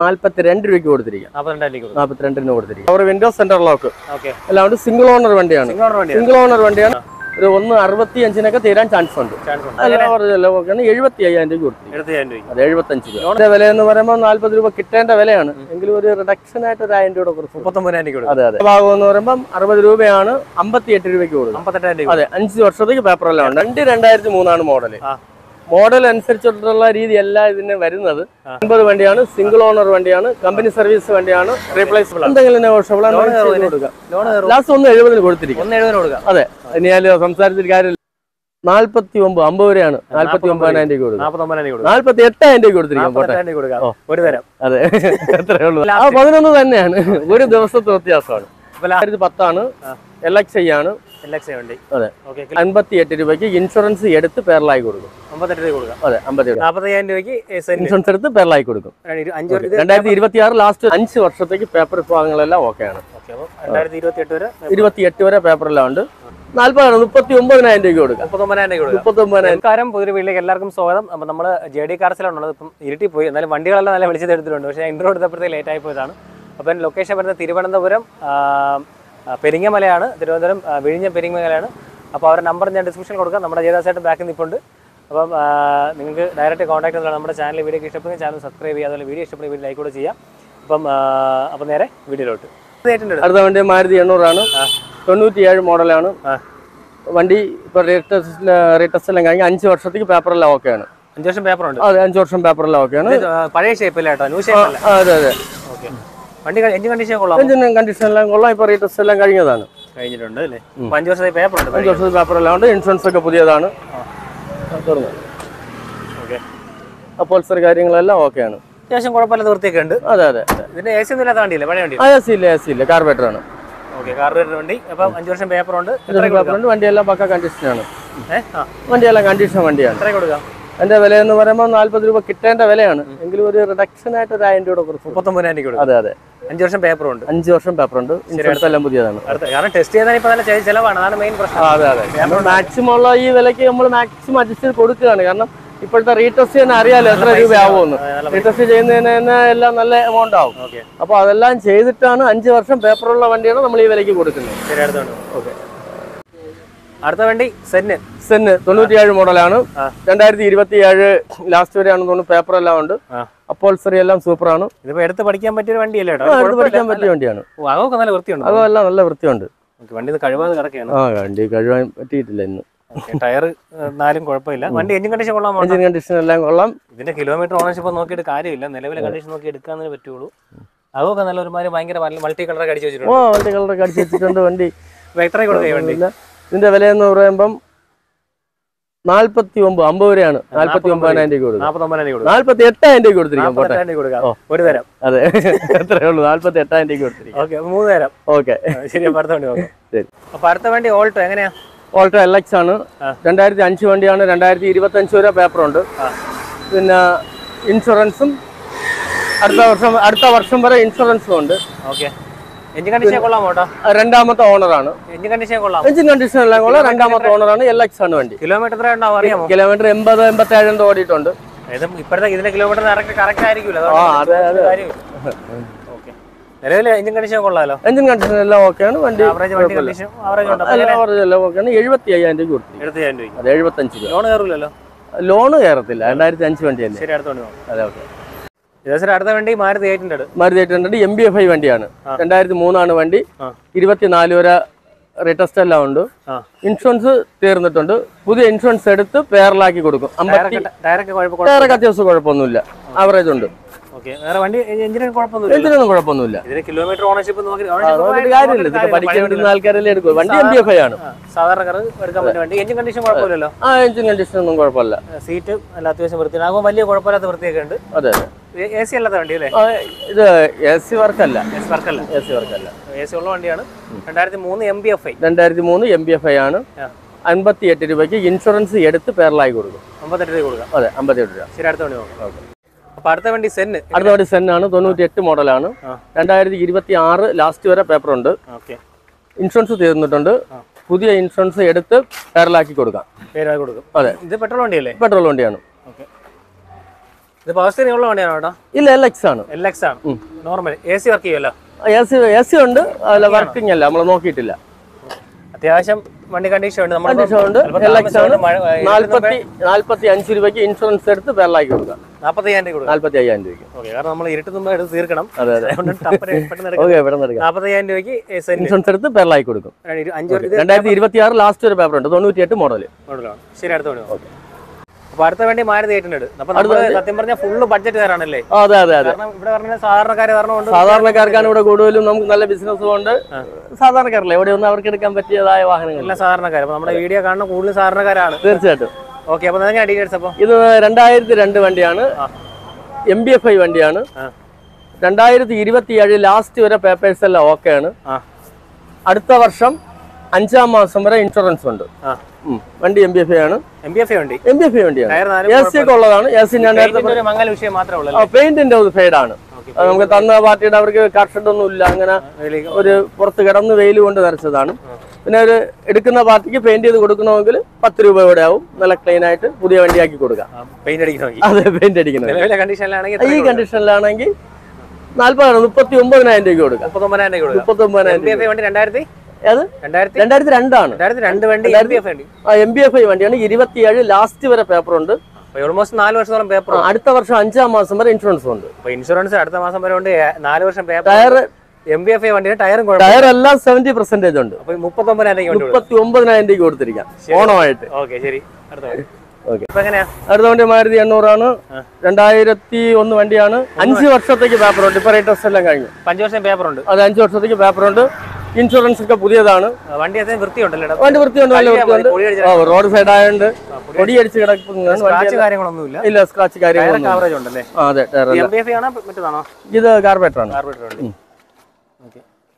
നാല്പത്തിരണ്ട് രൂപയ്ക്ക് കൊടുത്തിരിക്കാം നാൽപ്പത്തിരണ്ടായിരം രൂപ നാല്പത്തിരണ്ടിന് കൊടുത്തിരിക്കാം അവർ വിൻഡോ സെന്റർ ലോക്ക് ഓക്കെ എല്ലാം സിംഗിൾ ഓണർ വണ്ടിയാണ് സിംഗിൾ വണ്ടി സിംഗിൾ ഓണർ വണ്ടിയാണ് ഒരു ഒന്ന് അറുപത്തി അഞ്ചിനൊക്കെ തീരാൻ ചാൻസ് ഉണ്ട് ചാൻസ് ഉണ്ട് അല്ല ഒറിജിനൽ എഴുപത്തി അയ്യായിരം രൂപ കൊടുത്തിരിക്കും എഴുപത്തിയായിരം രൂപ അത് എഴുപത്തഞ്ച് രൂപ ലോണിന്റെ വില എന്ന് പറയുമ്പോൾ നാല്പത് രൂപ കിട്ടേണ്ട വിലയാണ് എങ്കിലും ഒരു റിഡക്ഷൻ ആയിട്ട് ഒരു ആയിരം രൂപ കുറച്ച് മുപ്പത്തൊമ്പതിനായിരം രൂപ കൊടുക്കും അതെ അതെ ഭാഗം എന്ന് പറയുമ്പോൾ അറുപത് രൂപയാണ് അമ്പത്തി എട്ട് രൂപയ്ക്ക് കൊടുക്കും അമ്പത്തെട്ടായിരം രൂപ അതെ അഞ്ച് വർഷത്തേക്ക് പേപ്പർ എല്ലാം ഉണ്ട് രണ്ട് രണ്ടായിരത്തി മൂന്നാണ് മോഡൽ ആ. മോഡൽ അനുസരിച്ചിട്ടുള്ള രീതിയല്ല ഇതിന് വരുന്നത് ആ. അമ്പത് വണ്ടിയാണ് സിംഗിൾ ഓണർ വണ്ടിയാണ് കമ്പനി സർവീസ് വണ്ടിയാണ് റീപ്ലേസബിൾ എന്തെങ്കിലും നെഗോഷ്യബിൾ ലോൺ കയറുമോ കൊടുക്കാം ലോൺ കയറും ലാസ്റ്റ് ഒന്ന് എഴുപതിന് കൊടുത്തിരിക്കും ഒന്ന് എഴുപതിന് കൊടുക്കാം അതെ ഇനി ഞാൻ സംസാരത്തിൽ കാര്യമില്ല നാല്പത്തി ഒമ്പത് അമ്പത് രൂപയാണ് നാല്പത്തി ഒമ്പതിനായിരം രൂപ കൊടുക്കും നാൽപ്പത്തൊമ്പതിനായിരം രൂപ കൊടുക്കാം നാല്പത്തി എട്ടായിരം രൂപ കൊടുത്തിരിക്കാം പോട്ടെ നാൽപ്പത്തെട്ടായിരം രൂപ കൊടുക്കാം ഓ. ഒരു തരം അതെ അത്രേ ഉള്ളൂ ആ Last. പതിനൊന്ന് തന്നെയാണ് ഒരു ദിവസത്തെ വ്യത്യാസമാണ് അപ്പൊ ലാ- ആയിരത്തി പത്താണ് ആ. എൽ എക്സ് ഐ ആണ് എൽ എക്സ് വണ്ടി അതെ. ഓക്കെ അൻപത്തി എട്ട് രൂപയ്ക്ക് ഇൻഷുറൻസ് എടുത്ത് പേരലായി കൊടുക്കും അമ്പത്തെട്ട് രൂപ കൊടുക്കാം അതെ അമ്പത്തി എട്ട് നാൽപ്പത്തയ്യായിരം രൂപയ്ക്ക് സെന്റ് ഇൻഷുറൻസ് എടുത്ത് പേരലായി കൊടുക്കും അഞ്ച് ഇത് രണ്ടായിരത്തി ഇരുപത്തി ആറ് ലാസ്റ്റ് അഞ്ച് വർഷത്തേക്ക് പേപ്പർ വിഭാഗങ്ങളെല്ലാം ഓക്കെയാണ് ഓക്കെ അപ്പോൾ രണ്ടായിരത്തി ഇരുപത്തി എട്ട് വരെ ഇരുപത്തി എട്ട് വരെ പേപ്പറെല്ലാം ഉണ്ട് നാല്പതാണ് മുപ്പത്തി ഒമ്പതിനായിരം രൂപ കൊടുക്കാം മുപ്പത്തൊമ്പതിനായിരം രൂപ കൊടുക്കാം മുപ്പത്തി ഒമ്പതിനായിരം നമസ്കാരം പുതിയ വീട്ടിലേക്ക് എല്ലാവർക്കും സ്വാഗതം അപ്പോൾ നമ്മൾ ജെ ഡി കാർസിലാണ് ഇപ്പം ഇരുട്ടി പോയി എന്നാലും വണ്ടികളെല്ലാം നല്ല വിളിച്ചെടുത്തിട്ടുണ്ട് പക്ഷേ ഇൻട്രോ എടുത്തപ്പോഴത്തേക്ക് ലേറ്റ് ആയി പോയതാണ് അപ്പം ലൊക്കേഷൻ വരുന്നത് തിരുവനന്തപുരം ആ, ആ, പെരിങ്ങമലയാണ് തിരുവനന്തപുരം ആ, വിഴിഞ്ഞ പെരിങ്ങമലയാണ് അപ്പോൾ അവരുടെ നമ്പർ ഞാൻ ഡിസ്ക്രിപ്ഷനിൽ കൊടുക്കാം നമ്മുടെ ജയദാസായിട്ട് ബാക്കിൽ നിൽപ്പുണ്ട് അപ്പം ആ, നിങ്ങൾക്ക് ഡയറക്റ്റ് കോൺടാക്ട് ചെയ്താണ് നമ്മുടെ ചാനൽ വീഡിയോ ഇഷ്ടപ്പെടുന്ന ചാനൽ സബ്സ്ക്രൈബ് ചെയ്യുക അതുപോലെ വീഡിയോ ഇഷ്ടപ്പെടുന്ന വീഡിയോ ലൈക്ക് കൂടെ ചെയ്യാം അപ്പം ആ, അപ്പം നേരെ വീഡിയോയിലോട്ട് ഇതായിട്ടുണ്ട് അടുത്ത വണ്ടി മാരുതി എണ്ണൂറാണ് ആ. തൊണ്ണൂറ്റിയേഴ് മോഡലാണ് ആ. വണ്ടി ഇപ്പൊ റേറ്റസ്റ്റ് റേറ്റസ്റ്റ് എല്ലാം കഴിഞ്ഞ് അഞ്ച് വർഷത്തേക്ക് പേപ്പറെല്ലാം ഓക്കെയാണ് അഞ്ച് വർഷം പേപ്പർ ഉണ്ട് അതെ അഞ്ച് വർഷം പേപ്പറെല്ലാം ഓക്കെയാണ് ഇത്, ആ, പഴയ ഷേപ്പില്ല കേട്ടോ ന്യൂ ഷേപ്പല്ല അതെ അതെ ഓക്കെ വണ്ടി എഞ്ചിൻ കണ്ടീഷൻ കൊള്ളാം എഞ്ചിനും കണ്ടീഷൻ എല്ലാം കൊള്ളാം ഇപ്പൊ റേറ്റസ്റ്റ് എല്ലാം കഴിഞ്ഞതാണ് കഴിഞ്ഞിട്ടുണ്ട് അല്ലേ അപ്പൊ അഞ്ച് വർഷത്തെ പേപ്പർ ഉണ്ട് അഞ്ച് വർഷത്തെ പേപ്പറെല്ലാം ഉണ്ട് ഇൻഷുറൻസ് ഒക്കെ പുതിയതാണ് തുറന്നു ഓക്കെ അപ്പോൾസർ കാര്യങ്ങളെല്ലാം ഓക്കെയാണ് അത്യാവശ്യം കുഴപ്പമില്ലാത്ത വൃത്തിയൊക്കെ ഉണ്ട് അതെ അതെ അതെ ഇതിന്റെ എ സി ഒന്നും ഇല്ലാത്ത വണ്ടിയില്ലേ പഴയ വണ്ടി ആ എസ് ഇല്ല എസ് ഇല്ല കാർബേറ്റർ ആണ് ഓക്കെ കാർബറേറ്റർ വണ്ടി അപ്പം അഞ്ച് വർഷം പേപ്പർ ഉണ്ട് അഞ്ച് വർഷം പേപ്പർ ഉണ്ട് വണ്ടിയെല്ലാം പക്ക കണ്ടീഷനാണ് ഏഹ് ആ വണ്ടിയെല്ലാം കണ്ടീഷൻ വണ്ടിയാണ് എത്ര കൊടുക്കാം അതിന്റെ വില എന്ന് പറയുമ്പോൾ നാല്പത് രൂപ കിട്ടേണ്ട വിലയാണ് എങ്കിലും ഒരു റിഡക്ഷൻ ആയിട്ട് ഒരു ആയിരം രൂപ കുറച്ച് മുപ്പത്തൊമ്പതിനായിരം രൂപ കൊടുക്കാം അതെ അതെ അഞ്ച് വർഷം പേപ്പർ ഉണ്ട് അഞ്ച് വർഷം പേപ്പർ ഉണ്ട് ഇൻഷുറൻസ് എല്ലാം പുതിയതാണ് അടുത്ത കാരണം ടെസ്റ്റ് ചെയ്താൽ ഇപ്പൊ നല്ല ചെ- ചെലവാണ് അതാണ് മെയിൻ പ്രശ്നം ആ, അതെ അതെ നമ്മൾ മാക്സിമം ഉള്ള ഈ വിലയ്ക്ക് നമ്മൾ മാക്സിമം അഡ്ജസ്റ്റ് ചെയ്ത് കൊടുക്കുകയാണ് കാരണം ഇപ്പോഴത്തെ റീടെസ്റ്റ് തന്നെ അറിയാലോ എത്ര രൂപ ആവുമെന്ന് നല്ല റീടെസ്റ്റ് ചെയ്യുന്നതിന് തന്നെ എല്ലാം നല്ല എമൗണ്ട് ആവും ഓക്കെ അപ്പോൾ അതെല്ലാം ചെയ്തിട്ടാണ് അഞ്ച് വർഷം പേപ്പറുള്ള വണ്ടിയാണ് നമ്മൾ ഈ വിലയ്ക്ക് കൊടുക്കുന്നത് ശരി അടുത്തോണ്ട് ഓക്കെ അടുത്ത വണ്ടി സെന്ന് സെന്ന് തൊണ്ണൂറ്റിയേഴ് മോഡലാണ് ആ. രണ്ടായിരത്തി ഇരുപത്തി ഏഴ് ലാസ്റ്റ് വരെയാണെന്ന് തോന്നുന്നു പേപ്പർ എല്ലാം ഉണ്ട് ആ. അപ്പോൾസറി എല്ലാം സൂപ്പറാണ് ഇതിപ്പോ എടുത്ത് പഠിക്കാൻ പറ്റിയ ഒരു വണ്ടിയല്ലേ കേട്ടോ അടുത്ത് പഠിക്കാൻ പറ്റിയ വണ്ടിയാണ് ഓ അതൊക്കെ നല്ല വൃത്തിയുണ്ട് അതെല്ലാം നല്ല വൃത്തിയുണ്ട് ഓക്കെ, വണ്ടി ഇത് കഴിവാതെ കിടക്കുകയാണ് ആ വണ്ടി കഴുകാൻ പറ്റിയിട്ടില്ല ഇന്ന് ടയർ നാലും കുഴപ്പമില്ല വണ്ടി എഞ്ചിൻ കണ്ടീഷൻ കൊള്ളാൻ എഞ്ചിൻ കണ്ടീഷൻ എല്ലാം കൊള്ളാം ഇതിന്റെ കിലോമീറ്റർ ഓണർഷിപ്പ് നോക്കിയിട്ട് കാര്യമില്ല നിലവിലെ കണ്ടീഷൻ നോക്കി എടുക്കാന്നേ പറ്റുള്ളൂ അതൊക്കെ നല്ല ഒരുമാതിരി ഭയങ്കര മൾട്ടി കളറൊക്കെ അടിച്ചു ഓ വെച്ചിട്ടുണ്ട് വണ്ടി കളറൊക്കെ അടിച്ച് വെച്ചിട്ടുണ്ട് വണ്ടി അപ്പൊ എത്ര കൊടുക്കുക ഈ വണ്ടി ഇല്ല. ഇതിന്റെ വില എന്ന് പറയുമ്പം നാല്പത്തി ഒമ്പത് അമ്പത് രൂപയാണ് നാല്പത്തി ഒമ്പതിനായിരം രൂപ കൊടുക്കും നാപ്പത്തൊമ്പതിനായിരം രൂപ കൊടുക്കാം നാല്പത്തി എട്ടായിരം രൂപ കൊടുത്തിരിക്കാം പോട്ടെ നാപ്പത്തെട്ടായിരം രൂപ കൊടുക്കാം ഓ. ഒരു തരം അതെ അത്രേ ഉള്ളൂ നാല്പത്തി എട്ടായിരം രൂപ കൊടുത്തിരിക്കാം ഓക്കെ മൂന്ന് തരം ഓക്കെ ആ, ശരി അപ്പൊ അടുത്ത വണ്ടി നോക്കാം ശരി. അപ്പൊ അടുത്ത വണ്ടി ഓൾട്ടോ എങ്ങനെയാ ഓൾട്ടോ എൽ എക്സ് ആണ് ആ. രണ്ടായിരത്തി അഞ്ച് വണ്ടിയാണ് രണ്ടായിരത്തി ഇരുപത്തി അഞ്ച് വരെ പേപ്പറുണ്ട് ആ. പിന്നെ ഇൻഷുറൻസും അടുത്ത വർഷം അടുത്ത വർഷം വരെ ഇൻഷുറൻസും ഉണ്ട് ഓക്കെ എഞ്ചിൻ കണ്ടീഷൻ കൊള്ളാം കേട്ടോ രണ്ടാമത്തെ ഓണറാണ് എഞ്ചിൻ കണ്ടീഷൻ കൊള്ളാം എഞ്ചിൻ കണ്ടീഷൻ എല്ലാം കൊള്ളാം രണ്ടാമത്തെ ഓണറാണ് എൽ എക്സ് ആണ് വണ്ടി കിലോമീറ്റർ എത്ര ഉണ്ടാവും അറിയാമോ കിലോമീറ്റർ എൺപത് എൺപത്തി ഏഴ് ഓടിയിട്ടുണ്ട് ഇത് ഇപ്പോഴത്തെ ഇതിന്റെ കിലോമീറ്റർ കറക്റ്റ് ആയിരിക്കുമല്ലോ ആ, അതെ, അതെ. ഓക്കെ നിലവിൽ എഞ്ചിൻ കണ്ടീഷൻ കൊള്ളാലോ എഞ്ചിൻ കണ്ടീഷൻ എല്ലാം ഓക്കെയാണ് വണ്ടി ആവറേജ് വണ്ടി കണ്ടീഷൻ ആവറേജ് ഉണ്ട് എല്ലാം orange എല്ലാം ഓക്കെയാണ് എഴുപത്തി അയ്യായിരം രൂപ കൊടുത്തിരിക്കും എടുത്ത് രൂപ അത് എഴുപത്തഞ്ച് രൂപ ലോൺ കയറില്ലല്ലോ ലോണ് കയറത്തില്ല രണ്ടായിരത്തി അഞ്ച് വണ്ടി തന്നെ ശരി അടുത്ത വണ്ടി നോക്കാം അതെ ഓക്കെ ജോസിന് അടുത്ത വണ്ടി Maruti eight hundred Maruti eight hundred M B F I വണ്ടിയാണ് ആ. രണ്ടായിരത്തി മൂന്നാണ് വണ്ടി ആ. ഇരുപത്തിനാല് വരെ റേറ്റസ്റ്റ് എല്ലാം ഉണ്ട് ആ ഇൻഷുറൻസ് തീർന്നിട്ടുണ്ട് പുതിയ ഇൻഷുറൻസ് എടുത്ത് പേരലാക്കി കൊടുക്കും അമ്പത്തി ടയറൊക്കെ ടയറൊക്കെ കുഴപ്പം ടയറൊക്കെ അത്യാവശ്യം കുഴപ്പമൊന്നുമില്ല ആവറേജ് ഉണ്ട് ഓക്കെ വേറെ വണ്ടി എഞ്ചിന് കുഴപ്പമൊന്നുമില്ല എഞ്ചിനൊന്നും കുഴപ്പമൊന്നുമില്ല ഇതിന് കിലോമീറ്റർ ഓണർഷിപ്പ് നോക്കി ആ, നോക്കിയിട്ട് കാര്യമില്ല ഇതൊക്കെ പഠിക്കേണ്ടുന്ന ആൾക്കാരല്ലേ എടുക്കും വണ്ടി എം ബി എഫ് ഐ ആണ് സാധാരണ കാർ എടുക്കാൻ പറ്റിയ വണ്ടി എഞ്ചിൻ കണ്ടീഷൻ കുഴപ്പമില്ലല്ലോ ആ എഞ്ചിൻ കണ്ടീഷൻ ഒന്നും കുഴപ്പമില്ല സീറ്റ് നല്ല അത്യാവശ്യം വൃത്തിയാണ് ആകുമ്പോൾ വലിയ കുഴപ്പമില്ലാത്ത വൃത്തിയൊക്കെ ഉണ്ട് അതെ അതെ എ സി അല്ലാത്ത വണ്ടി അല്ലേ ആ, ഇത് എ സി വർക്കല്ല എ സി വർക്കല്ല എ സി വർക്കല്ല എ സി ഉള്ള വണ്ടിയാണ് രണ്ടായിരത്തി മൂന്ന് എം ബി എഫ് ഐ രണ്ടായിരത്തി മൂന്ന് എം ബി എഫ് ഐ ആണ് ആ. അൻപത്തി എട്ട് രൂപയ്ക്ക് ഇൻഷുറൻസ് എടുത്ത് പേരലായി കൊടുക്കും അമ്പത്തെട്ട് രൂപ കൊടുക്കാം അതെ അമ്പത്തി എട്ട് രൂപ ശരി അടുത്ത വണ്ടി നോക്കാം അപ്പൊ അടുത്ത വണ്ടി സെന്ന് അടുത്ത വണ്ടി സെൻ ആണ് തൊണ്ണൂറ്റി എട്ട് മോഡലാണ് ആ. രണ്ടായിരത്തി ഇരുപത്തി ആറ് ലാസ്റ്റ് വരെ പേപ്പർ ഉണ്ട് ഓക്കെ ഇൻഷുറൻസ് തീർന്നിട്ടുണ്ട് ആ. പുതിയ ഇൻഷുറൻസ് എടുത്ത് പേരലാക്കി കൊടുക്കാം പേരായി കൊടുക്കും അതെ ഇത് പെട്രോൾ വണ്ടിയല്ലേ പെട്രോൾ വണ്ടിയാണ് ഓക്കെ ഇത് പവർ സ്റ്റിയറിംഗ് ഉള്ള വണ്ടിയാണോ കേട്ടോ ഇല്ല എൽ എക്സ് ആണ് എൽ എക്സ് ആണ് നോർമൽ എ സി വർക്ക് ചെയ്യുമല്ലോ എ സി എ സി ഉണ്ട് അല്ല വർക്കിംഗ് അല്ല നമ്മൾ നോക്കിയിട്ടില്ല അത്യാവശ്യം വണ്ടി കണ്ടീഷൻ ഉണ്ട് നമ്മൾ കണ്ടീഷൻ ഉണ്ട് എൽ എക്സ് ആണ് നാല്പത്തി നാല്പത്തി അഞ്ച് രൂപയ്ക്ക് ഇൻഷുറൻസ് എടുത്ത് പേരലാക്കി കൊടുക്കാം നാൽപ്പത്തയ്യായിരം രൂപ കൊടുക്കും നാല്പത്തി അയ്യായിരം രൂപയ്ക്ക് ഓക്കെ കാരണം നമ്മൾ ഇരുട്ട് മുമ്പ് എടുത്ത് തീർക്കണം അതെ അതെ അതുകൊണ്ട് ടപ്പര് പെട്ടെന്ന് എടുക്കാം ഓക്കെ ഇവിടെ എടുക്കാം നാൽപ്പത്തയ്യായിരം രൂപയ്ക്ക് സെന്റ് ഇൻഷുറൻസ് എടുത്ത് പേരലാക്കി കൊടുക്കും അഞ്ച് ഇത് രണ്ടായിരത്തി ഇരുപത്തി ആറ് ലാസ്റ്റ് ഒരു പേപ്പർ ഉണ്ട് തൊണ്ണൂറ്റിയെട്ട് മോഡൽ മോഡലാണ് ശരി അടുത്ത വണ്ടി ഓക്കെ അപ്പൊ അടുത്ത വേണ്ടി മാരുതി എയ്റ്റിനുണ്ട് അപ്പൊ നമ്മള് സത്യം പറഞ്ഞാൽ ഫുള്ള് ബഡ്ജറ്റുകാരാണല്ലേ അതെ അതെ അതെ കാരണം ഇവിടെ പറഞ്ഞ സാധാരണക്കാര് കാരണമുണ്ട് സാധാരണക്കാർക്കാണ് ഇവിടെ കൂടുതലും നമുക്ക് നല്ല ബിസിനസ്സും ഉണ്ട് സാധാരണക്കാരല്ല ഇവിടെ ഒന്നും അവർക്ക് എടുക്കാൻ പറ്റിയതായ വാഹനങ്ങൾ എല്ലാ സാധാരണക്കാരും അപ്പൊ നമ്മുടെ വീഡിയോ കാണുന്ന കൂടുതൽ സാധാരണക്കാരാണ് തീർച്ചയായിട്ടും ഓക്കെ അപ്പൊ എങ്ങനെയാ ഡീറ്റെയിൽസ് അപ്പൊ ഇത് രണ്ടായിരത്തി രണ്ട് വണ്ടിയാണ് ആ. എം ബി എഫ് ഐ വണ്ടിയാണ് ആ. രണ്ടായിരത്തി ഇരുപത്തി ഏഴ് ലാസ്റ്റ് വരെ പേപ്പേഴ്സ് എല്ലാം ഓക്കെ ആണ് ആ അടുത്ത വർഷം അഞ്ചാം മാസം വരെ ഇൻഷുറൻസ് ഉണ്ട് ആ ഉം. വണ്ടി എം ബി എഫ് ഐ ആണ് എം ബി എഫ് വണ്ടി എം ബി എഫ് ഐ വണ്ടിയാണ് ടയർ എ സി ഒക്കെ ഉള്ളതാണ് എ സി ഞാൻ നേരത്തെ നാല് ഒരു മംഗല വിഷയം മാത്രമേ ഉള്ളൂ പെയിന്റിന്റെ ഒരു ഫെയ്ഡ് ആണ് Okay. അത് നമുക്ക് തന്ന പാർട്ടിയുടെ അവർക്ക് കർഷഡ് ഒന്നും ഇല്ല അങ്ങനെ ഒരു പുറത്ത് കിടന്ന് വെയിൽ കൊണ്ട് നരച്ചതാണ് പിന്നെ ഒരു എടുക്കുന്ന പാർട്ടിക്ക് പെയിന്റ് ചെയ്ത് കൊടുക്കണമെങ്കിൽ പത്ത് രൂപ കൂടെ ആവും നല്ല ക്ലീൻ ആയിട്ട് പുതിയ വണ്ടിയാക്കി കൊടുക്കാം പെയിന്റ് അടിക്കണമെങ്കിൽ അതെ പെയിന്റ് അടിക്കുന്നത് നിലവിലെ കണ്ടീഷനിലാണെങ്കിൽ ഈ കണ്ടീഷനിലാണെങ്കിൽ നാല്പതാണ് മുപ്പത്തി ഒമ്പതിനായിരം രൂപയ്ക്ക് കൊടുക്കാം മുപ്പത്തൊമ്പതിനായിരം രൂപ കൊടുക്കാം മുപ്പത്തി ഒമ്പതിനായിരം എം ബി എഫ് വണ്ടി രണ്ടായിരത്തി ഏത് രണ്ടായിരത്തി രണ്ടായിരത്തി രണ്ടാണ് രണ്ടായിരത്തി രണ്ട് വണ്ടി എം ബി എഫ് വണ്ടി ആ എം ബി എഫ് ഐ വണ്ടിയാണ് ഇരുപത്തിയേഴ് ലാസ്റ്റ് വരെ പേപ്പർ ഉണ്ട് ഓൾമോസ്റ്റ് നാല് വർഷത്തോളം പേപ്പർ ആ, അടുത്ത വർഷം അഞ്ചാം മാസം വരെ ഇൻഷുറൻസ് ഉണ്ട് അപ്പൊ ഇൻഷുറൻസ് അടുത്ത മാസം വരെ ഉണ്ട് ഏ- നാല് വർഷം paper tyre M B F വണ്ടിയുടെ ടയറും കുഴപ്പം ടയർ എല്ലാം സെവന്റി പെർസെന്റേജ് ഉണ്ട് അപ്പൊ മുപ്പത്തൊമ്പതിനായിരം വണ്ടി കൊടുക്കും മുപ്പത്തി ഒമ്പതിനായിരം രൂപയ്ക്ക് കൊടുത്തിരിക്കാം ഓണമായിട്ട് ഓക്കെ ശരി അടുത്ത വണ്ടി ഓക്കെ അപ്പൊ എങ്ങനെയാ അടുത്ത വണ്ടി മാരുതി എണ്ണൂറാണ് രണ്ടായിരത്തി ഒന്ന് വണ്ടിയാണ് അഞ്ച് വർഷത്തേക്ക് പേപ്പർ ഉണ്ട് ഇപ്പൊ റേറ്റസ്റ്റ് എല്ലാം കഴിഞ്ഞു അഞ്ച് വർഷം പേപ്പർ ഉണ്ട് അത് അഞ്ച് വർഷത്തേക്ക് പേപ്പർ ഉണ്ട് ഇൻഷുറൻസ് ഒക്കെ പുതിയതാണ് ആ, വണ്ടി അത്രയും വൃത്തിയുണ്ടല്ലോ വണ്ടി വൃത്തിയുണ്ട് നല്ല കഴുകിയാ മതി, വൃത്തിയുണ്ട് പൊടി അടിച്ച- ഓ, റോഡ് സൈഡ് ആയതുകൊണ്ട് പൊടി അടിച്ച് കിടക്കുന്നതാണ് വണ്ടി സ്ക്രാച്ച് കാര്യങ്ങളൊന്നുമില്ല ഇല്ല സ്ക്രാച്ച് കാര്യങ്ങളൊന്നും ഇല്ല. കവറേജ് ഉണ്ടല്ലേ ആ അതെ ടയർ എം ബി എഫ് ആണോ മറ്റേതാണോ ഇത് കാർബേറ്റർ ആണ് കാർബറേറ്റർ വണ്ടി ഓക്കെ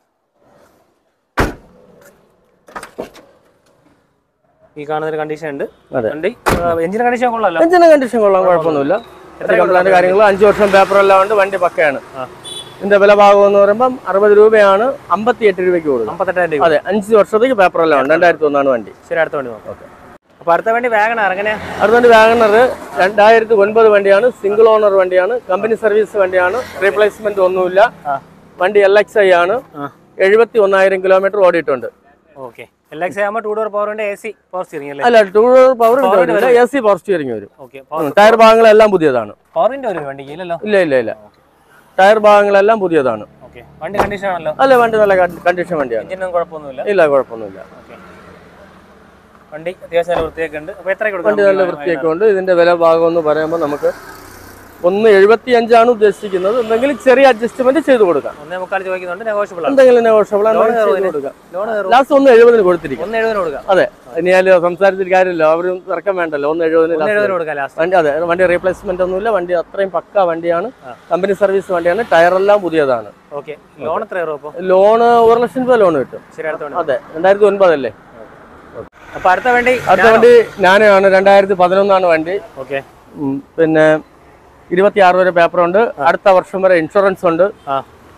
ഈ കാണുന്ന ഒരു കണ്ടീഷൻ ഉണ്ട് അതെ. വണ്ടി എഞ്ചിൻ കണ്ടീഷൻ കൊള്ളാലോ എഞ്ചിന്റെ കണ്ടീഷൻ കൊള്ളാൻ കുഴപ്പമൊന്നുമില്ല കംപ്ലൈന്റ് കാര്യങ്ങൾ അഞ്ച് വർഷം പേപ്പർ എല്ലാം ഉണ്ട് വണ്ടി പക്കയാണ് ആ. ഇതിന്റെ വില ഭാഗം എന്ന് പറയുമ്പോൾ അറുപത് രൂപയാണ് അമ്പത്തി എട്ട് രൂപയ്ക്ക് കൊടുക്കും അമ്പത്തെട്ടായിരം രൂപ അതെ അഞ്ച് വർഷത്തേക്ക് പേപ്പർ എല്ലാം ഉണ്ട് രണ്ടായിരത്തി ഒന്നാണ് വണ്ടി ശരി അടുത്ത വണ്ടി നോക്കാം അപ്പൊ അടുത്ത വണ്ടി വാഗണ എങ്ങനെയാ അടുത്ത വാഗണർ രണ്ടായിരത്തി ഒൻപത് വണ്ടിയാണ് സിംഗിൾ ഓണർ വണ്ടിയാണ് കമ്പനി സർവീസ് വണ്ടിയാണ് റീപ്ലേസ്മെന്റ് ഒന്നുമില്ല ആ. വണ്ടി എൽ എക്സ് ഐ ആണ് ആ. എഴുപത്തി ഒന്നായിരം കിലോമീറ്റർ ഓടിയിട്ടുണ്ട് ഓക്കെ എൽ എക്സ് ആകുമ്പോൾ ടൂ ഡോർ പവറിന്റെ എ സി പവർ സ്റ്റിയറിംഗ് അല്ലേ അല്ല ടൂ പവർ വരില്ല എ സി പവർ സ്റ്റിയറിംഗ് വരും ഓക്കെ ടയർ ഭാഗങ്ങളെല്ലാം പുതിയതാണ് പവറിന്റെ ഒരു വണ്ടി ഇല്ലല്ലോ ഇല്ല ഇല്ല ഇല്ല ടയർ ഭാഗങ്ങളെല്ലാം പുതിയതാണ് ഓക്കെ വണ്ടി കണ്ടീഷൻ ആണല്ലോ അല്ല വണ്ടി നല്ല കണ്ടീഷൻ വണ്ടിയാണ് എഞ്ചിനൊന്നും കുഴപ്പമൊന്നുമില്ല ഇല്ല കുഴപ്പമൊന്നുമില്ല ഓക്കെ വണ്ടി അത്യാവശ്യം നല്ല വൃത്തിയൊക്കെ ഉണ്ട് അപ്പൊ എത്ര വണ്ടി നല്ല വൃത്തിയൊക്കെ ഉണ്ട് ഇതിന്റെ വില ഭാഗം എന്ന് പറയുമ്പോൾ നമുക്ക് ഒന്ന് എഴുപത്തി അഞ്ചാണ് ഉദ്ദേശിക്കുന്നത് എന്തെങ്കിലും ചെറിയ അഡ്ജസ്റ്റ്മെന്റ് ചെയ്ത് കൊടുക്കാം ഒന്നേ മുക്കാൽ ചോദിക്കുന്നുണ്ട് നെഗോഷ്യബിൾ ആണ് എന്തെങ്കിലും നെഗോഷ്യബിൾ ലോൺ ചെയ്ത് കയറുമോ കൊടുക്കാം ലോൺ കയറും ലാസ്റ്റ് ഒന്ന് എഴുപതിന് കൊടുത്തിരിക്കും ഒന്ന് എഴുപതിന് കൊടുക്കാം അതെ ഇനി ഞാൻ സംസാരത്തിൽ കാര്യമില്ല അവരും ഇറക്കം വേണ്ടല്ലോ ഒന്ന് എഴുപതിന് ഒന്ന് last എഴുപതിന് കൊടുക്കാം ലാസ്റ്റ് വണ്ടി അതെ വണ്ടി റീപ്ലേസ്മെന്റ് ഒന്നുമില്ല വണ്ടി അത്രയും പക്ക വണ്ടിയാണ് ആ. കമ്പനി സർവീസ് വണ്ടിയാണ് ടയറെല്ലാം പുതിയതാണ് ഓക്കെ ലോൺ എത്ര കയറും അപ്പോൾ ലോണ് ഒരു ലക്ഷം രൂപ ലോൺ കിട്ടും ശരി അടുത്ത വണ്ടി അതെ രണ്ടായിരത്തി ഒൻപതല്ലേ അപ്പൊ അടുത്ത വണ്ടി അടുത്ത വണ്ടി ഞാനാണ് രണ്ടായിരത്തി പതിനൊന്നാണ് വണ്ടി ഓക്കെ ഉം, പിന്നെ ഇരുപത്തി ആറ് വരെ പേപ്പർ ഉണ്ട് അടുത്ത വർഷം വരെ ഇൻഷുറൻസ് ഉണ്ട് ആ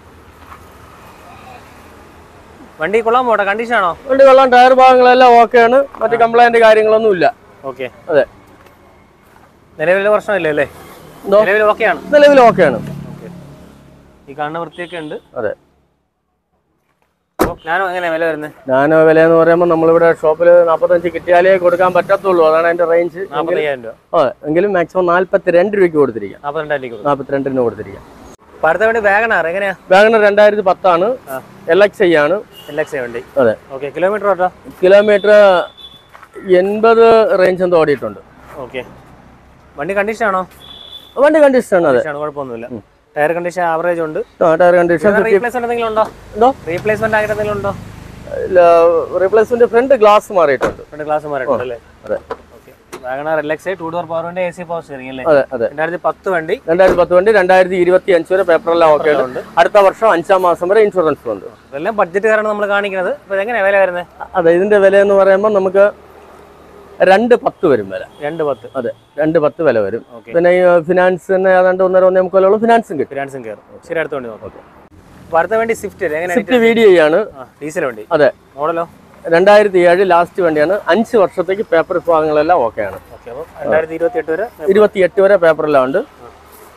വണ്ടി കൊള്ളാൻ പോട്ടെ കണ്ടീഷൻ ആണോ വണ്ടി കൊള്ളാം ടയർ ഭാഗങ്ങളെല്ലാം ഓക്കെയാണ് മറ്റ് കംപ്ലൈന്റ് കാര്യങ്ങളൊന്നും ഇല്ല ഓക്കെ അതെ നിലവിലെ പ്രശ്നമില്ല അല്ലേ എന്തോ? നിലവിൽ ഓക്കെയാണ് നിലവിൽ ഓക്കെയാണ് ഓക്കെ ഈ കാണുന്ന വൃത്തിയൊക്കെ ഉണ്ട് അതെ അപ്പോൾ ഞാനും എങ്ങനെയാ വില വരുന്നത് ഞാൻ വില എന്ന് പറയുമ്പോൾ നമ്മളിവിടെ ഷോപ്പിൽ നാൽപ്പത്തഞ്ച് കിട്ടിയാലേ കൊടുക്കാൻ പറ്റത്തുള്ളൂ അതാണ് അതിന്റെ റേഞ്ച് നാൽപ്പത്തയ്യായിരം രൂപ അതെ എങ്കിലും മാക്സിമം നാല്പത്തി രണ്ട് രൂപയ്ക്ക് കൊടുത്തിരിക്കാം നാൽപ്പത്തിരണ്ടായിരം രൂപ കൊടുക്കും നാൽപ്പത്തിരണ്ടിന് കൊടുത്തിരിക്കാം അപ്പൊ അടുത്ത വണ്ടി വാഗണാർ എങ്ങനെയാ വാഗണർ രണ്ടായിരത്തി പത്താണ് ആ. എൽ എക്സ് ഐ ആണ് എൽ എക്സ് വണ്ടി അതെ ഓക്കെ കിലോമീറ്റർ ഓട്ടോ കിലോമീറ്റർ എൺപത് റേഞ്ച് എന്തോ ഓടിയിട്ടുണ്ട് ഓക്കെ വണ്ടി കണ്ടീഷൻ ആണോ വണ്ടി കണ്ടീഷൻ ആണ് അതെ കണ്ടീഷൻ കുഴപ്പമൊന്നുമില്ല ടയർ കണ്ടീഷൻ ആവറേജ് ഉണ്ട് ടയർ കണ്ടീഷൻ റീപ്ലേസ്മെന്റ് എന്തെങ്കിലും ഉണ്ടോ എന്തോ റീപ്ലേസ്മെന്റ് ആയിട്ട് എന്തെങ്കിലും ഉണ്ടോ റീപ്ലേസ്മെന്റ് ഫ്രണ്ട് ഗ്ലാസ് മാറിയിട്ടുണ്ട് രണ്ട് ക്ലാസ് മാറിയിട്ടുണ്ട് അല്ലേ അതെ okay WagonR L X two door പവറിന്റെ എ സി പവർ സ്റ്റിയറിംഗ് അല്ലേ അതെ അതെ രണ്ടായിരത്തി പത്ത് വണ്ടി രണ്ടായിരത്തി പത്ത് വണ്ടി രണ്ടായിരത്തി ഇരുപത്തി അഞ്ച് വരെ പേപ്പറെല്ലാം ഓക്കെ ഉണ്ട് അടുത്ത വർഷം അഞ്ചാം മാസം വരെ ഇൻഷുറൻസ് ഉണ്ട് ഇതെല്ലാം ബഡ്ജറ്റ് കാരണം നമ്മൾ കാണിക്കുന്നത് അപ്പൊ ഇതെങ്ങനെയാ വില വരുന്നത് അതെ ഇതിന്റെ വില എന്ന് പറയുമ്പോൾ നമുക്ക് രണ്ട് പത്ത് വരും വില രണ്ട് പത്ത് അതെ രണ്ട് പത്ത് വില വരും ഓക്കെ പിന്നെ ഈ ഫിനാൻസിന് ഏതാണ്ട് ഒന്നര ഒന്നേ മുക്കാലോളം ഫിനാൻസും കിട്ടും ഫിനാൻസും കയറും ശരി അടുത്ത വണ്ടി നോക്കാം അപ്പൊ അടുത്ത വണ്ടി സ്വിഫ്റ്റ് എങ്ങനെയാണ് സ്വിഫ്റ്റ് വി ഡി ഐ ആണ് ഡീസൽ വണ്ടി അതെ മോഡലോ രണ്ടായിരത്തി ഏഴ് ലാസ്റ്റ് വണ്ടിയാണ് അഞ്ച് വർഷത്തേക്ക് പേപ്പർ ഭാഗങ്ങളെല്ലാം ഓക്കെയാണ് ഓക്കെ അപ്പോൾ രണ്ടായിരത്തി ഇരുപത്തി എട്ട് വരെ ഇരുപത്തി എട്ട് വരെ പേപ്പറെല്ലാം ഉണ്ട്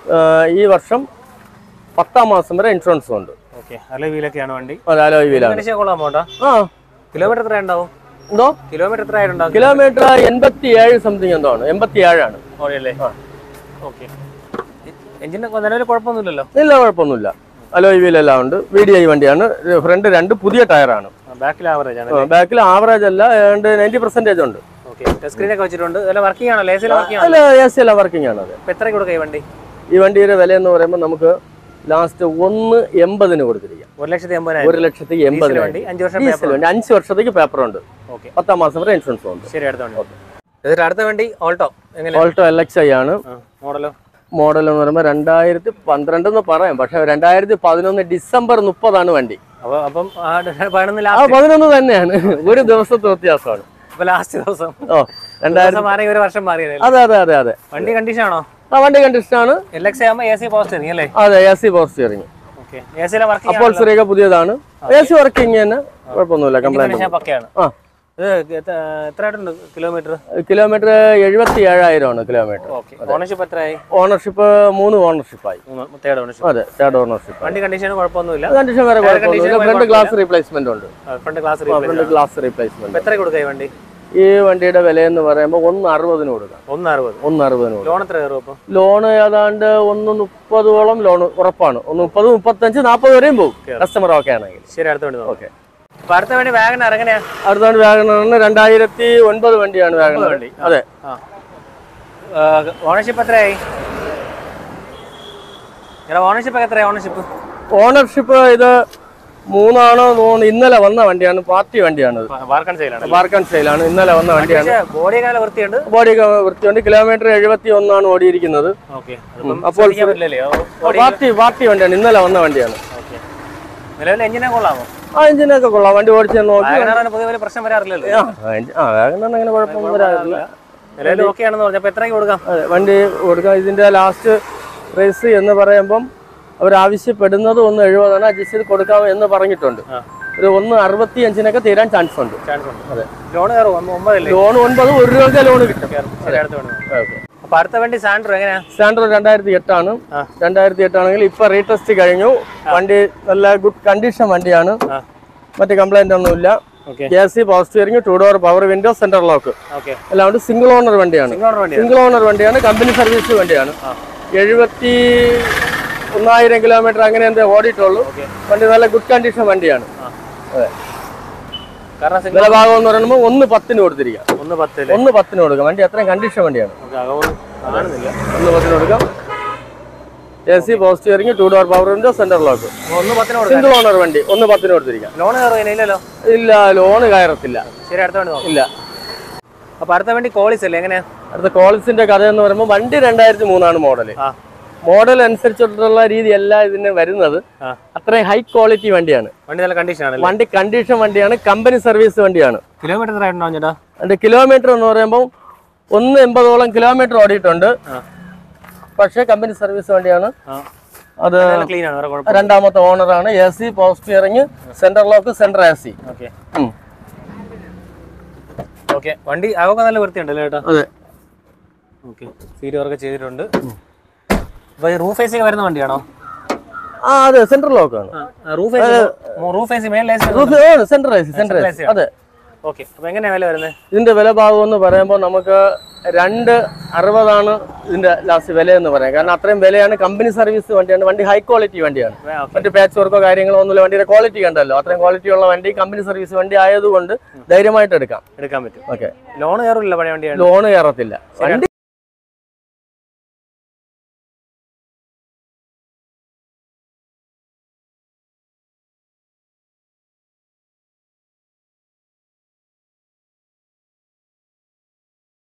ആ, ഈ വർഷം പത്താം മാസം വരെ ഇൻഷുറൻസും ഉണ്ട് ഓക്കെ അല്ല വീലൊക്കെയാണ് വണ്ടി അത് അലോയ് വീലാണ് മനുഷ്യ കൊള്ളാൻ പോട്ടാ ആ കിലോമീറ്റർ എത്ര ഉണ്ടാവും എന്തോ കിലോമീറ്റർ എത്ര ആയിട്ടുണ്ടാവും കിലോമീറ്റർ എൺപത്തി ഏഴ് സംതിങ് എന്തോ ആണ് എൺപത്തി ഏഴാണ് ഓടിയല്ലേ ഓക്കെ എഞ്ചിന് നിലവിൽ കുഴപ്പമൊന്നുമില്ലല്ലോ ഇല്ല കുഴപ്പമൊന്നുമില്ല അലോയ് വീലെല്ലാം ഉണ്ട് വി ഡി ഐ വണ്ടിയാണ് ഫ്രണ്ട് രണ്ട് പുതിയ ടയറാണ് ബാക്കിൽ ആവറേജ് ആണ് ബാക്കിൽ ആവറേജ് അല്ല ഏതാണ്ട് നയൻറ്റി പെർസെൻറ്റേജ് ഉണ്ട് ഓക്കെ ടച്ച് സ്ക്രീൻ ഒക്കെ വെച്ചിട്ടുണ്ട് ഇതെല്ലാം വർക്കിംഗ് ആണോ ലേസിൽ വർക്കിംഗ് ആണോ അല്ല എ സി എല്ലാം വർക്കിംഗ് ആണ് അത് ഇപ്പൊ എത്ര കൊടുക്കുക ഈ വണ്ടി ഈ വണ്ടിയുടെ വില എന്ന് പറയുമ്പോൾ നമുക്ക് ലാസ്റ്റ് ഒന്ന് എൺപതിന് കൊടുത്തിരിക്കാം ഒരു ലക്ഷത്തി എൺപതിനായിരം ഒരു ലക്ഷത്തി ഡീസൽ എൺപതിന് വണ്ടി അഞ്ച് വർഷം ഡീസൽ വണ്ടി അഞ്ച് വർഷത്തേക്ക് പേപ്പർ ഉണ്ട് ഓക്കെ പത്താം മാസം വരെ ഇൻഷുറൻസ് ഉണ്ട് ശരി അടുത്ത വണ്ടി എന്നിട്ട് അടുത്ത വണ്ടി ഓൾട്ടോ എങ്ങനെ ഓൾട്ടോ എൽ എക്സ് ഐ ആണ് മോഡലോ മോഡൽ എന്ന് പറയുമ്പോൾ രണ്ടായിരത്തി പന്ത്രണ്ട് എന്ന് പറയാം പക്ഷെ രണ്ടായിരത്തി പതിനൊന്ന് ഡിസംബർ മുപ്പതാണ് വണ്ടി അപ്പൊ അപ്പം ആ പതിനൊന്ന് ആ ലാസ്റ്റ് പതിനൊന്ന് തന്നെയാണ് ഒരു ദിവസത്തെ വ്യത്യാസമാണ് ഇപ്പൊ ലാസ്റ്റ് ദിവസം ഓ രണ്ടായിരത്തി ദിവസം മാറി ഒരു വർഷം മാറിയതല്ലേ അതെ അതെ അതെ അതെ വണ്ടി കണ്ടീഷൻ ആണോ ആ വണ്ടി കണ്ടീഷൻ ആണ് എൽ എക്സ് ആകുമ്പോൾ എ സി പോസ്റ്റ് അല്ലേ അതെ A C power steering okay A സിയിലെ വർക്കിംഗ് അപ്പോൾ ഒക്കെ പുതിയതാണ് എ സി വർക്കിംഗ് തന്നെ കുഴപ്പമൊന്നുമില്ല കംപ്ലൈന്റ് പക്കയാണ് ആ ഇത് എത്ര എത്ര ആയിട്ടുണ്ട് കിലോമീറ്റർ കിലോമീറ്റർ എഴുപത്തി ഏഴായിരമാണ് കിലോമീറ്റർ ഓക്കെ ഓണർഷിപ്പ് എത്രയായി ഓണർഷിപ്പ് മൂന്ന് ഓണർഷിപ്പായി മൂന്ന് തേർഡ് ഓണർഷിപ്പ് അതെ തേർഡ് ഓണർഷിപ്പ് വണ്ടി കണ്ടീഷന് കുഴപ്പമൊന്നുമില്ല കണ്ടീഷൻ വേറെ കുഴപ്പമൊന്നുമില്ല ഫ്രണ്ട് ഗ്ലാസ് റീപ്ലേസ്മെന്റ് ഉണ്ട് front glass front glass replacement എത്ര കൊടുക്കുക ഈ വണ്ടി ഈ വണ്ടിയുടെ വില എന്ന് പറയുമ്പോൾ ഒന്ന് അറുപതിന് കൊടുക്കാം ഒന്ന് അറുപത് ഒന്ന് അറുപതിന് കൊടുക്കാം ലോൺ എത്ര കയറും അപ്പം ലോൺ ഏതാണ്ട് ഒന്ന് മുപ്പതോളം ലോൺ ഉറപ്പാണ് ഒന്ന് മുപ്പത് മുപ്പത്തഞ്ച് നാൽപ്പത് വരെയും പോകും കസ്റ്റമർ ഓക്കെ ആണെങ്കിൽ ശരി അടുത്ത വണ്ടി നോക്കാം ഓക്കെ അപ്പൊ അടുത്ത വണ്ടി വാഗൺ എങ്ങനെയാ അടുത്താണ് വാഗണറിന് രണ്ടായിരത്തി ഒൻപത് വണ്ടിയാണ് വാഗണർ വണ്ടി. അതെ ആ ഓണർഷിപ്പ് എത്രയായി എടാ ഓണർഷിപ്പ് എത്രയായി ഓണർഷിപ്പ് ഓണർഷിപ്പ് ഇത് മൂന്നാണോ മൂന്ന് ഇന്നലെ വന്ന വണ്ടിയാണ് പാർട്ടി വണ്ടിയാണ് വാർക്കൺ സെയിലാണ് പാർക്ക് ആൻഡ് സെയിലാണ് ഇന്നലെ വന്ന വണ്ടിയാണ് പക്ഷേ ബോഡി കാല വൃത്തിയുണ്ട് ബോഡി വൃത്തിയുണ്ട് കിലോമീറ്റർ എഴുപത്തി ഒന്നാണ് ഓടിയിരിക്കുന്നത് ഓക്കെ അപ്പോൾ അപ്പോൾ പറ്റില്ലല്ലേ ബോഡി പാർട്ടി പാർട്ടി വണ്ടിയാണ് ഇന്നലെ വന്ന വണ്ടിയാണ് ഓക്കെ നിലവിൽ എഞ്ചിനെ കൊള്ളാമോ ആ എഞ്ചിനൊക്കെ കൊള്ളാം വണ്ടി ഓടിച്ച് നോക്കി വാഗണറിന് പൊതുവെ വലിയ പ്രശ്നം വരാറില്ലല്ലോ ആ എഞ്ചി- ആ വാഗണറിന് അങ്ങനെ കുഴപ്പമൊന്നും വരാറില്ല നിലവിൽ ഓക്കെ ആണെന്ന് പറഞ്ഞപ്പോ എത്രയ്ക്ക് കൊടുക്കാം അതെ വണ്ടി കൊടുക്കാം ഇതിന്റെ ലാസ്റ്റ് പ്രൈസ് എന്ന് പറയുമ്പം അവർ ആവശ്യപ്പെടുന്നത് ഒന്ന് എഴുപതാണ് അഡ്ജസ്റ്റ് ചെയ്ത് കൊടുക്കാം എന്ന് പറഞ്ഞിട്ടുണ്ട് ആ. ഒരു ഒന്ന് അറുപത്തി അഞ്ചിനൊക്കെ തീരാൻ ചാൻസ് ഉണ്ട് ചാൻസ് ഉണ്ട് ലോൺ കയറും ഒന്ന് ഒമ്പതല്ലേ ലോൺ ഒൻപത് ഒരു രൂപ ലോൺ കിട്ടും ശരി അടുത്ത വണ്ടി നോക്കാം. അപ്പൊ അടുത്ത വണ്ടി സാൻഡ്രോ എങ്ങനെയാ സ്റ്റാൻഡേർഡ് രണ്ടായിരത്തി എട്ടാണ് ആ. രണ്ടായിരത്തി എട്ടാണെങ്കിൽ ഇപ്പൊ റീടെസ്റ്റ് കഴിഞ്ഞു വണ്ടി നല്ല ഗുഡ് കണ്ടീഷൻ വണ്ടിയാണ് ആ മറ്റു കംപ്ലൈന്റ് ഒന്നുമില്ല okay A C power steering two door power window centre lock okay എല്ലാം കൊണ്ട് സിംഗിൾ ഓണർ വണ്ടിയാണ് സിംഗിൾ വണ്ടി സിംഗിൾ ഓണർ വണ്ടിയാണ് കമ്പനി സർവീസ് വണ്ടിയാണ് ആ. എഴുപത്തി ഒന്നായിരം കിലോമീറ്റർ അങ്ങനെ എന്താ ഓടിയിട്ടുള്ളൂ ഓക്കെ വണ്ടി നല്ല ഗുഡ് കണ്ടീഷൻ വണ്ടിയാണ് അതെ കാരണം സിംഗിൾ വില ഭാഗം എന്ന് പറയുമ്പോൾ ഒന്ന് പത്തിന് കൊടുത്തിരിക്കാം ഒന്ന് പത്തില് ഒന്ന് പത്തിന് കൊടുക്കാം വണ്ടി അത്രയും കണ്ടീഷൻ വണ്ടിയാണ് ഓക്കെ അകമൊന്നും കാണുന്നില്ല ഒന്ന് പത്തിന് കൊടുക്കാം A C power steering two door power window centre lock അപ്പൊ ഒന്ന് പത്തിന് കൊടുക്കാം സിംഗിൾ ഓണർ വണ്ടി ഒന്ന് പത്തിന് കൊടുത്തിരിക്കാം ലോൺ കയറും ഇല്ലല്ലോ ഇല്ല ലോണ് കയറത്തില്ല ശരി അടുത്ത വണ്ടി നോക്കാം ഇല്ല അപ്പൊ അടുത്ത വണ്ടി കോളിസ് അല്ലേ എങ്ങനെയാ അടുത്ത കോളിസിന്റെ കഥ എന്ന് പറയുമ്പോൾ വണ്ടി രണ്ടായിരത്തി മൂന്നാണ് മോഡൽ ആ മോഡൽ അനുസരിച്ചിട്ടുള്ള രീതിയല്ല ഇതിന് വരുന്നത് ആ അത്രയും ഹൈ ക്വാളിറ്റി വണ്ടിയാണ് വണ്ടി നല്ല കണ്ടീഷൻ ആണല്ലേ വണ്ടി കണ്ടീഷൻ വണ്ടിയാണ് കമ്പനി സർവീസ് വണ്ടിയാണ് കിലോമീറ്റർ എത്ര ആയിട്ടുണ്ടോ ചേട്ടാ അതിന്റെ കിലോമീറ്റർ എന്ന് പറയുമ്പോൾ ഒന്ന് എൺപതോളം കിലോമീറ്റർ ഓടിയിട്ടുണ്ട് ആ പക്ഷേ കമ്പനി സർവീസ് വണ്ടിയാണ് ആ അത് നല്ല ക്ലീൻ ആണ് വേറെ കുഴപ്പം രണ്ടാമത്തെ ഓണറാണ് A C power steering centre lock centre A C okay okay വണ്ടി അതൊക്കെ നല്ല വൃത്തിയുണ്ടല്ലേ ചേട്ടാ അതെ ഓക്കെ സീറ്റ് വർക്ക് ചെയ്തിട്ടുണ്ട് അപ്പൊ ഈ റൂഫ് ഫേസിങ് വരുന്ന വണ്ടിയാണോ ആ അതെ സെന്റർ ലോക്കാണ് റൂഫ് ഫേസ് റൂഫ് ഫേസ് മേലെ centre A C centre A C അതെ ഓക്കെ അപ്പൊ എങ്ങനെയാ വില വരുന്നത് ഇതിന്റെ വില ഭാഗം എന്ന് പറയുമ്പോൾ നമുക്ക് രണ്ട് അറുപതാണ് ഇതിന്റെ ലാസ്റ്റ് വില എന്ന് പറയാം കാരണം അത്രയും വിലയാണ് കമ്പനി സർവീസ് വണ്ടിയാണ് വണ്ടി ഹൈ ക്വാളിറ്റി വണ്ടിയാണ് മറ്റ് പാച്ച് വർക്കോ കാര്യങ്ങളോ ഒന്നുമില്ല വണ്ടിയുടെ ക്വാളിറ്റി കണ്ടല്ലോ അത്രയും ക്വാളിറ്റി ഉള്ള വണ്ടി കമ്പനി സർവീസ് വണ്ടി ആയതുകൊണ്ട് ധൈര്യമായിട്ട് എടുക്കാം എടുക്കാൻ പറ്റും ഓക്കെ ലോൺ കയറില്ല പഴയ വണ്ടിയാണ് ലോണ് കയറത്തില്ല വണ്ടി